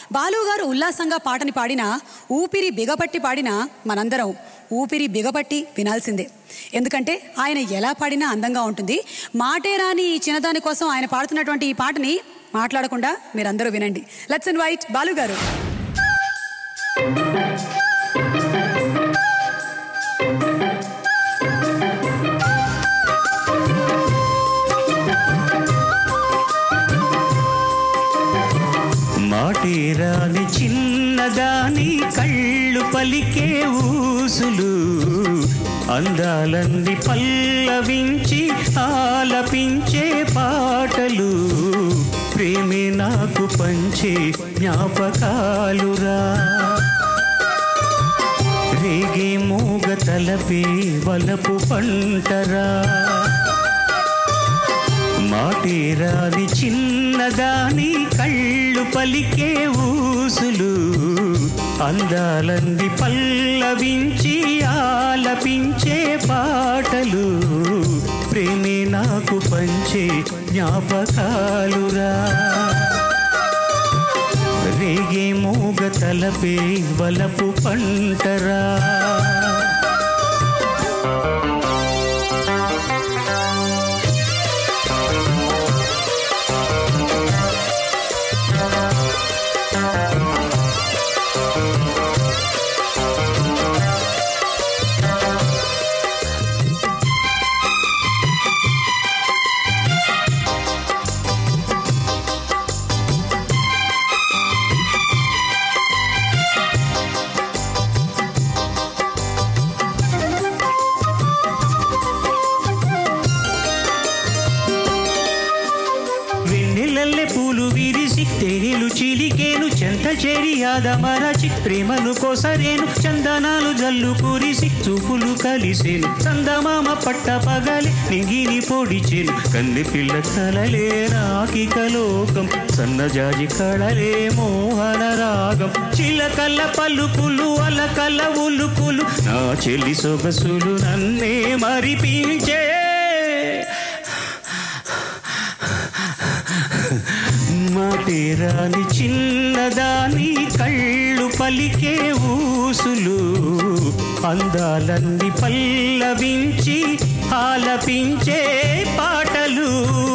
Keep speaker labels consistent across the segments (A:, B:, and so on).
A: బాలు గారు ఉల్లాసంగా పాటని పాడినా ఊపిరి బిగపట్టి పాడినా మనందరం ఊపిరి బిగపట్టి వినాల్సిందే ఎందుకంటే ఆయన ఎలా పాడినా అందంగా ఉంటుంది మాటే రాని ఈ చిన్నదాని కోసం ఆయన పాడుతున్నటువంటి ఈ పాటని మాట్లాడకుండా మీరందరూ వినండి లెట్స్ ఇన్వైట్ బాలు గారు
B: మాటేరాని చిన్నదాని కళ్ళు పలికే ఊసులు అందాలన్నీ పల్లవించి ఆలపించే పాటలు ప్రేమే నాకు పంచే జ్ఞాపకాలురా రేగే మూగ తలపే వలపు పంటరా మాటేరాని చిన్నదాని కళ్ళు పలికే ఊసులు అందాలంది పల్లవించి ఆలపించే పాటలు ప్రేమే నాకు పంచే జ్ఞాపకాలురా రేగే మూగ తలపే వలపు పంటరా వెన్నెలల్లె పూలు విరిసి తేనెలు చిలికేను చెంత చేరి ఆదమరచి ప్రేమను కోసరేను చందనాలు జల్లు కురిసి చూపులు కలిసేను చందమామ పట్ట పగలి నింగిని పొడిచేను కన్నె పిల్ల కలలే నాకిక లోకం సన్నజాజి కళలే మోహన రాగం చిలకల్ల పలుకులు అలకల్ల ఉలుకులు నా చెల్లి సొగసులు నన్నే మరిపించే మాటేరాని చిన్నదాని కళ్ళు పలికే ఊసులు అందాలన్నీ పల్లవించి ఆలపించే పాటలు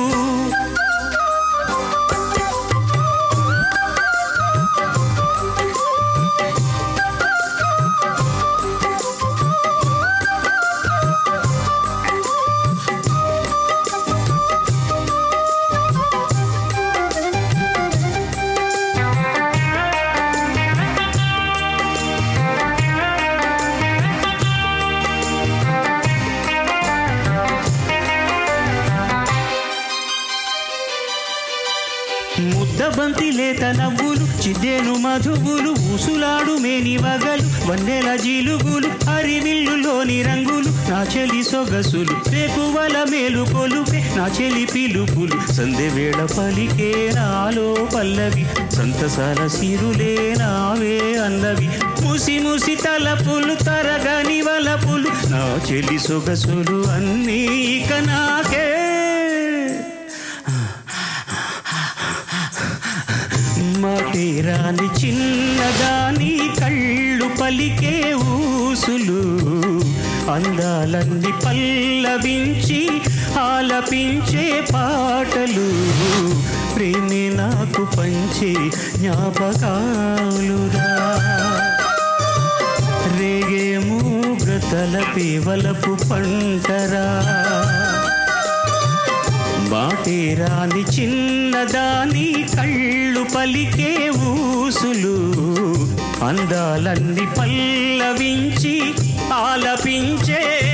B: ముద్దబంతి లేత నవ్వులు చిద్దేను మధువులు ఊసులాడు మేని వగలు వన్నెల జీలుగులు హరివిల్లులోని రంగులు నా చెలి సొగసులు రేకువల మేలు కొలుపే నా చెలి పిలుపులు సందె వేళ పలికే నాలో పల్లవి సంతసాల సిరులే నావే అన్నవి ముసి ముసి తలపులు తరగని వలపులు నా చెలి సొగసులు అన్నీ ఇక నాకే మాటేరాని చిన్నదాని కళ్ళు పలికే ఊసులు అందాలన్నీ పల్లవించి ఆలపించే పాటలు ప్రేమే నాకు పంచే జ్ఞాపకాలురా రేగే మూగ తలపే వలపు పంటరా బాటేరాని చిన్నదాని కళ్ళు పలికే ఊసులు అందాలన్నీ పల్లవించి ఆలపించే